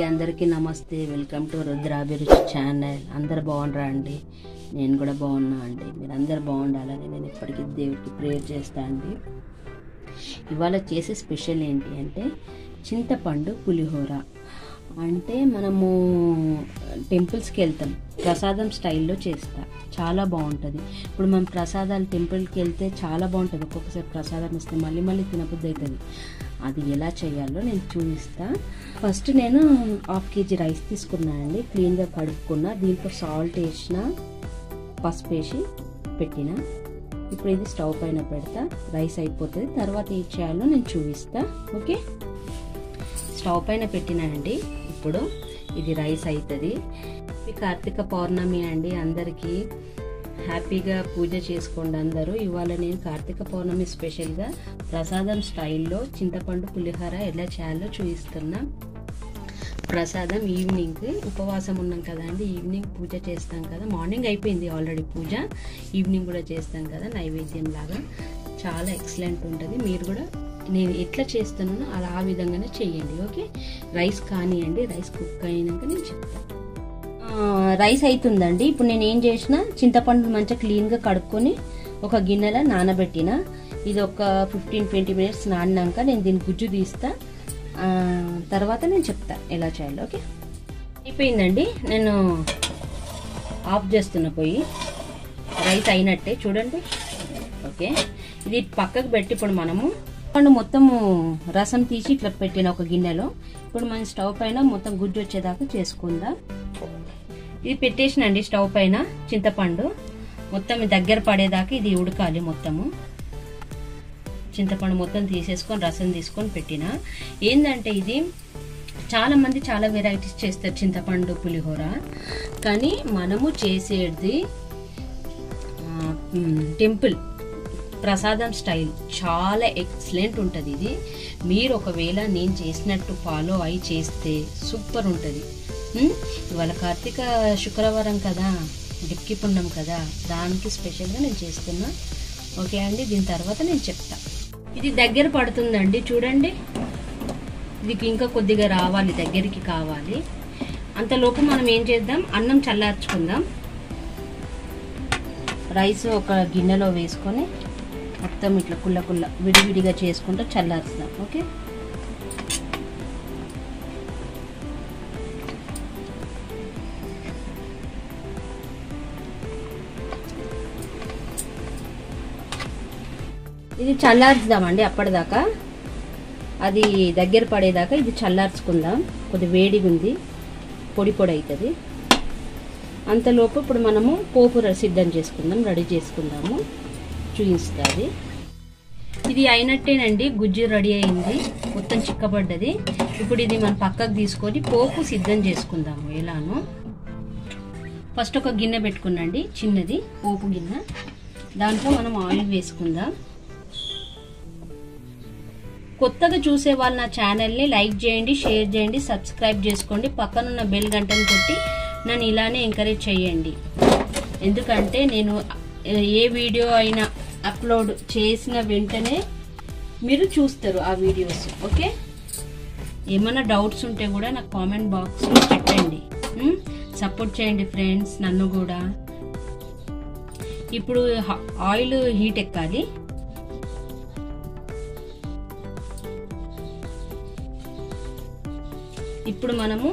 అందరికీ నమస్తే welcome to రుద్రాభిరుచి channel అందరు బాగుండరా అండి నేను కూడా బాగున్నా అండి మీరు అందరు బాగుండాలని నేను ఇప్పటికీ దేవుడికి ప్రేయర్ చేస్తా అండి ఇవాళ చేసే స్పెషల్ ఏంటి అంటే చింతపండు పులిహోర అంటే మనము టెంపుల్స్కి వెళ్తాం ప్రసాదం స్టైల్లో చేస్తా చాలా బాగుంటుంది ఇప్పుడు మనం ప్రసాదాలు టెంపుల్కి వెళ్తే చాలా బాగుంటుంది ఒక్కొక్కసారి ప్రసాదం ఇస్తే మళ్ళీ మళ్ళీ తినబుద్ధి అవుతుంది అది ఎలా చేయాలో నేను చూపిస్తా ఫస్ట్ నేను హాఫ్ కేజీ రైస్ తీసుకున్నానండి క్లీన్గా కడుక్కున్నా దీంట్లో సాల్ట్ వేసిన పసుపు వేసి పెట్టిన ఇప్పుడు ఇది స్టవ్ పైన పెడతా రైస్ అయిపోతుంది తర్వాత ఏం చేయాలో నేను చూపిస్తా ఓకే స్టవ్ పైన పెట్టినానండి ఇప్పుడు ఇది రైస్ అవుతుంది ఈ కార్తీక పౌర్ణమి అండి అందరికీ హ్యాపీగా పూజ చేసుకోండి అందరూ ఇవాళ నేను కార్తీక పౌర్ణమి స్పెషల్గా ప్రసాదం స్టైల్లో చింతపండు పులిహోర ఎలా చేయాలో చూపిస్తున్నా ప్రసాదం ఈవినింగ్ ఉపవాసం ఉన్నాం కదా అండి ఈవినింగ్ పూజ చేస్తాం కదా మార్నింగ్ అయిపోయింది ఆల్రెడీ పూజ ఈవినింగ్ కూడా చేస్తాం కదా నైవేద్యం లాగా చాలా ఎక్సలెంట్ ఉంటుంది మీరు కూడా నేను ఎట్లా చేస్తున్నానో అలా ఆ విధంగానే చేయండి ఓకే రైస్ కానివ్వండి రైస్ కుక్ అయినాక నేను చెప్తాను రైస్ అవుతుందండి ఇప్పుడు నేను ఏం చేసిన చింతపండు మంచిగా క్లీన్గా కడుక్కొని ఒక గిన్నెలో నానబెట్టిన ఇది ఒక ఫిఫ్టీన్ ట్వంటీ మినిట్స్ నానినాక నేను దీని గుజ్జు తీస్తా తర్వాత నేను చెప్తా ఎలా చేయాలో ఓకే అయిపోయిందండి నేను ఆఫ్ చేస్తున్న పోయి రైస్ అయినట్టే చూడండి ఓకే ఇది పక్కకు పెట్టి ఇప్పుడు మనము పండు మొత్తము రసం తీసి ఇట్లా పెట్టిన ఒక గిన్నెలో ఇప్పుడు మనం స్టవ్ పైన మొత్తం గుజ్జు వచ్చేదాకా చేసుకుందాం ఇది పెట్టేసినండి స్టవ్ పైన చింతపండు మొత్తం దగ్గర పడేదాకా ఇది ఉడకాలి మొత్తము చింతపండు మొత్తం తీసేసుకొని రసం తీసుకొని పెట్టిన ఏంటంటే ఇది చాలా మంది చాలా వెరైటీస్ చేస్తారు చింతపండు పులిహోర కానీ మనము చేసేది టెంపుల్ ప్రసాదం స్టైల్ చాలా ఎక్సలెంట్ ఉంటుంది ఇది మీరు ఒకవేళ నేను చేసినట్టు ఫాలో అయి చేస్తే సూపర్ ఉంటుంది ఇవాళ కార్తీక శుక్రవారం కదా డిక్కి పుణ్యం కదా దానికి స్పెషల్గా నేను చేస్తున్నా ఓకే అండి దీని తర్వాత నేను చెప్తా ఇది దగ్గర పడుతుందండి చూడండి ఇది ఇంకా కొద్దిగా రావాలి దగ్గరికి కావాలి అంతలోపు మనం ఏం చేద్దాం అన్నం చల్లార్చుకుందాం రైస్ ఒక గిన్నెలో వేసుకొని మొత్తం ఇట్లా కుల్ల కుల్ల విడివిడిగా చేసుకుంటూ చల్లార్చుదాం ఓకే ఇది చల్లార్చుదామండి అప్పటిదాకా అది దగ్గర పడేదాకా ఇది చల్లార్చుకుందాం కొద్ది వేడిగా ఉంది పొడి పొడి అవుతుంది అంతలోపు ఇప్పుడు మనము పోపు సిద్ధం చేసుకుందాం రెడీ చేసుకుందాము చూపిస్తుంది ఇది అయినట్టేనండి గుజ్జు రెడీ అయింది మొత్తం చిక్కబడ్డది ఇప్పుడు ఇది మనం పక్కకు తీసుకొని పోపు సిద్ధం చేసుకుందాము ఎలానో ఫస్ట్ ఒక గిన్నె పెట్టుకున్నాండి చిన్నది పోపు గిన్నె దాంట్లో మనం ఆయిల్ వేసుకుందాం కొత్తగా చూసే వాళ్ళు నా ఛానల్ని లైక్ చేయండి షేర్ చేయండి సబ్స్క్రైబ్ చేసుకోండి పక్కనున్న బెల్ గంటను కొట్టి నన్ను ఇలానే ఎంకరేజ్ చేయండి ఎందుకంటే నేను ఏ వీడియో అయినా అప్లోడ్ చేసిన వెంటనే మీరు చూస్తారు ఆ వీడియోస్ ఓకే ఏమైనా డౌట్స్ ఉంటే కూడా నాకు కామెంట్ బాక్స్లో పెట్టండి సపోర్ట్ చేయండి ఫ్రెండ్స్ నన్ను కూడా ఇప్పుడు ఆయిల్ హీట్ ఎక్కాలి ఇప్పుడు మనము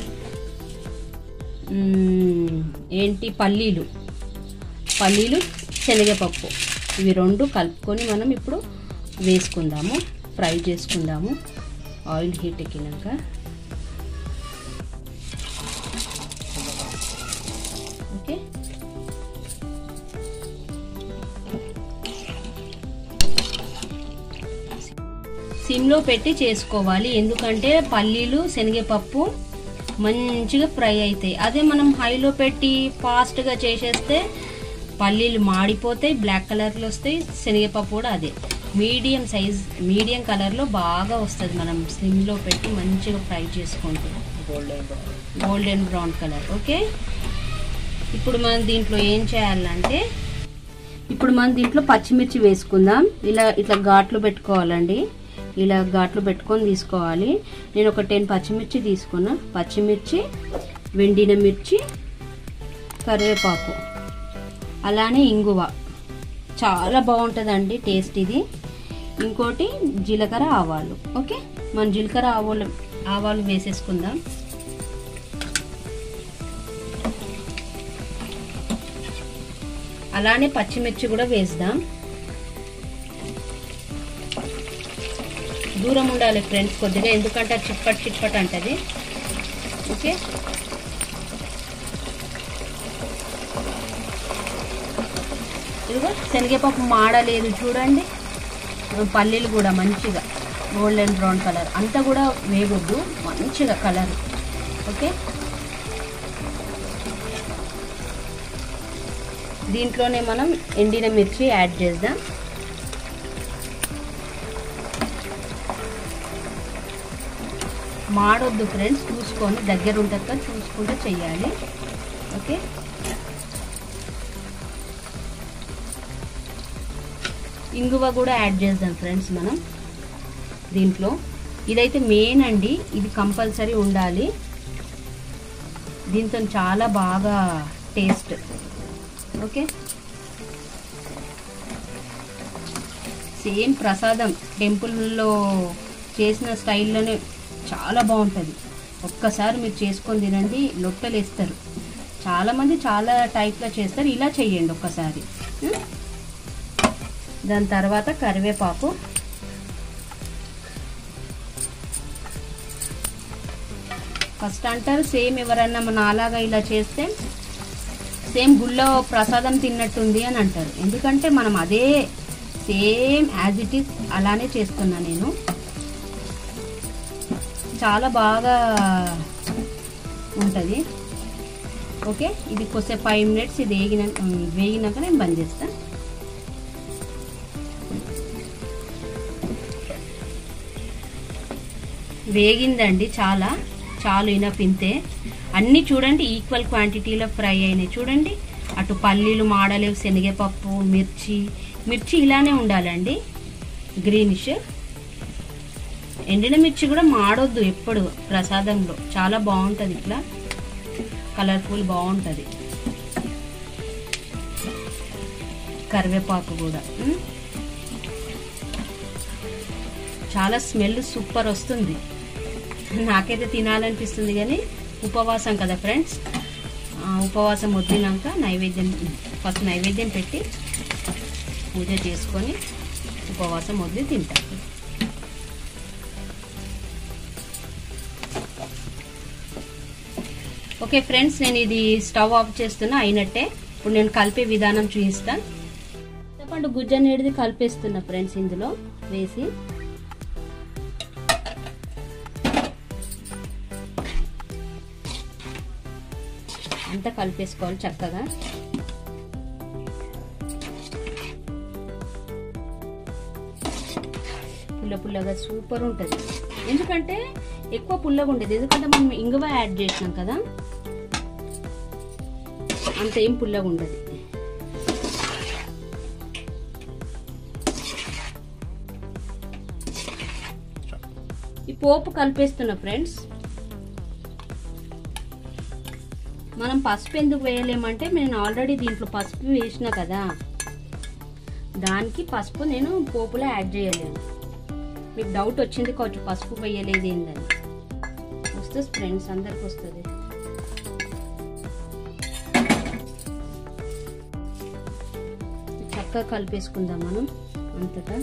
ఏంటి పల్లీలు పల్లీలు శనగపప్పు ఇవి రెండు కలుపుకొని మనం ఇప్పుడు వేసుకుందాము ఫ్రై చేసుకుందాము ఆయిల్ హీట్ ఎక్కినాక ఓకే సిమ్లో పెట్టి చేసుకోవాలి ఎందుకంటే పల్లీలు శనగపప్పు మంచిగా ఫ్రై అవుతాయి అదే మనం హైలో పెట్టి ఫాస్ట్గా చేసేస్తే పల్లీలు మాడిపోతాయి బ్లాక్ కలర్లో వస్తాయి శనగపప్పు కూడా అదే మీడియం సైజ్ మీడియం కలర్లో బాగా వస్తుంది మనం సిమ్లో పెట్టి మంచిగా ఫ్రై చేసుకుంటే గోల్డెన్ బ్రౌన్ కలర్ ఓకే ఇప్పుడు మనం దీంట్లో ఏం చేయాలంటే ఇప్పుడు మనం దీంట్లో పచ్చిమిర్చి వేసుకుందాం ఇలా ఇట్లా ఘాట్లు పెట్టుకోవాలండి ఇలా ఘాట్లు పెట్టుకొని తీసుకోవాలి నేను ఒక టెన్ పచ్చిమిర్చి తీసుకున్నా పచ్చిమిర్చి వెండిన మిర్చి కరివేపాకు అలానే ఇంగువ చాలా బాగుంటుందండి టేస్ట్ ఇది ఇంకోటి జీలకర్ర ఆవాలు ఓకే మన జీలకర్ర ఆవాలు ఆవాలు వేసేసుకుందాం అలానే పచ్చిమిర్చి కూడా వేద్దాం దూరం ఉండాలి ఫ్రెండ్స్ కొద్దిగా ఎందుకంటే అది చిట్పట్ చిట్పట్ అంటది ఓకే ఇదిగో శనగపప్పు మాడలేదు చూడండి పల్లీలు కూడా మంచిగా గోల్డెన్ బ్రౌన్ కలర్ అంతా కూడా వేగొద్దు మంచిగా కలర్ ఓకే దీంట్లోనే మనం ఎండిన మిర్చి యాడ్ చేద్దాం మాడొద్దు ఫ్రెండ్స్ చూసుకొని దగ్గర ఉంటుంది కదా చూసుకుంటూ చెయ్యాలి ఓకే ఇంగువ కూడా యాడ్ చేద్దాం ఫ్రెండ్స్ మనం దీంట్లో ఇదైతే మెయిన్ అండి ఇది కంపల్సరీ ఉండాలి దీంతో చాలా బాగా టేస్ట్ ఓకే సేమ్ ప్రసాదం టెంపుల్లో చేసిన స్టైల్లోనే చాలా బాగుంటుంది ఒక్కసారి మీరు చేసుకొని తినండి లొట్టలు వేస్తారు చాలామంది చాలా టైప్లో చేస్తారు ఇలా చేయండి ఒక్కసారి ఉం? దాని తర్వాత కరివేపాకు ఫస్ట్ అంటారు సేమ్ ఎవరన్నా మన అలాగా ఇలా చేస్తే సేమ్ గుళ్ళో ప్రసాదం తిన్నట్టుంది అని అంటారు ఎందుకంటే మనం అదే సేమ్ యాజ్ ఇట్ ఈస్ అలానే చేస్తున్నా నేను చాలా బాగా ఉంటుంది ఓకే ఇది కొద్దిసేపు ఫైవ్ మినిట్స్ ఇది వేగిన వేగినాక నేను బంద్ చేస్తాను వేగిందండి చాలా చాలు ఇనఫ్ ఇంతే అన్నీ చూడండి ఈక్వల్ క్వాంటిటీలో ఫ్రై అయినాయి చూడండి అటు పల్లీలు మాడలేవు శనగపప్పు మిర్చి మిర్చి ఇలానే ఉండాలండి గ్రీనిష్ ఎండిన మిర్చి కూడా మాడొద్దు ఎప్పుడు ప్రసాదంలో చాలా బాగుంటుంది ఇట్లా కలర్ఫుల్ బాగుంటుంది కరివేపాకు కూడా ఉం? చాలా స్మెల్ సూపర్ వస్తుంది నాకైతే తినాలనిపిస్తుంది కానీ ఉపవాసం కదా ఫ్రెండ్స్ ఆ, ఉపవాసం వదిలినాక నైవేద్యం ఫస్ట్ నైవేద్యం పెట్టి పూజ చేసుకొని ఉపవాసం వదిలి తింటా ఓకే ఫ్రెండ్స్ నేను ఇది స్టవ్ ఆఫ్ చేస్తున్నా అయినట్టే ఇప్పుడు నేను కలిపే విధానం చూపిస్తాను చెప్పండి గుజ్జ అనేది కలిపేస్తున్నా ఫ్రెండ్స్ ఇందులో వేసి అంతా కలిపేసుకోవాలి చక్కగా పుల్ల పుల్లగా సూపర్ ఉంటుంది ఎందుకంటే ఎక్కువ పుల్లగా ఉండేది ఎందుకంటే మనం ఇంగువ యాడ్ చేసినాం కదా అంత ఏం పుల్లగా ఉండదు ఈ పోపు కలిపేస్తున్నా ఫ్రెండ్స్ మనం పసుపు ఎందుకు వేయలేమంటే నేను ఆల్రెడీ దీంట్లో పసుపు వేసిన కదా దానికి పసుపు నేను పోపులో యాడ్ చేయలేను మీకు డౌట్ వచ్చింది కొంచెం పసుపు వేయలేదు ఏందని వస్తుంది ఫ్రెండ్స్ అందరికి వస్తుంది చక్కగా కలిపేసుకుందాం మనం అంతటా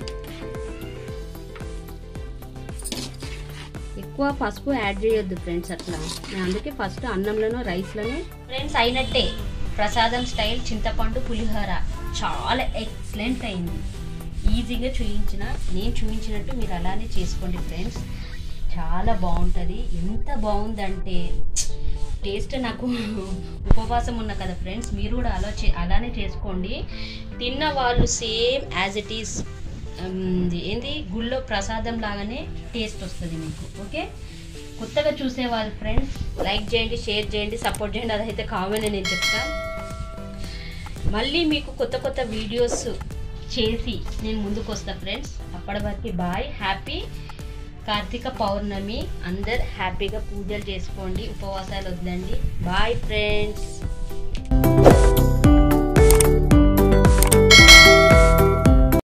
ఎక్కువ పసుపు యాడ్ చేయొద్దు ఫ్రెండ్స్ అట్లా నేను అందుకే ఫస్ట్ అన్నంలోనో రైస్లోనే ఫ్రెండ్స్ అయినట్టే ప్రసాదం స్టైల్ చింతపండు పులిహోర చాలా ఎక్సలెంట్ అయింది ఈజీగా చూయించిన నేను చూపించినట్టు మీరు అలానే చేసుకోండి ఫ్రెండ్స్ చాలా బాగుంటుంది ఎంత బాగుందంటే టేస్ట్ నాకు ఉపవాసం ఉన్న కదా ఫ్రెండ్స్ మీరు కూడా అలా చే అలానే చేసుకోండి తిన్న వాళ్ళు సేమ్ యాజ్ ఇట్ ఈస్ ఏంది గుళ్ళో ప్రసాదం లాగానే టేస్ట్ వస్తుంది మీకు ఓకే కొత్తగా చూసే వాళ్ళు ఫ్రెండ్స్ లైక్ చేయండి షేర్ చేయండి సపోర్ట్ చేయండి అదైతే కామన్ నేను చెప్తా మళ్ళీ మీకు కొత్త కొత్త వీడియోస్ చేసి నేను ముందుకు వస్తా ఫ్రెండ్స్ అప్పటి వరకు బాయ్ హ్యాపీ కార్తీక పౌర్ణమి అందరు హ్యాపీగా పూజలు చేసుకోండి ఉపవాసాలు వద్దండి బాయ్ ఫ్రెండ్స్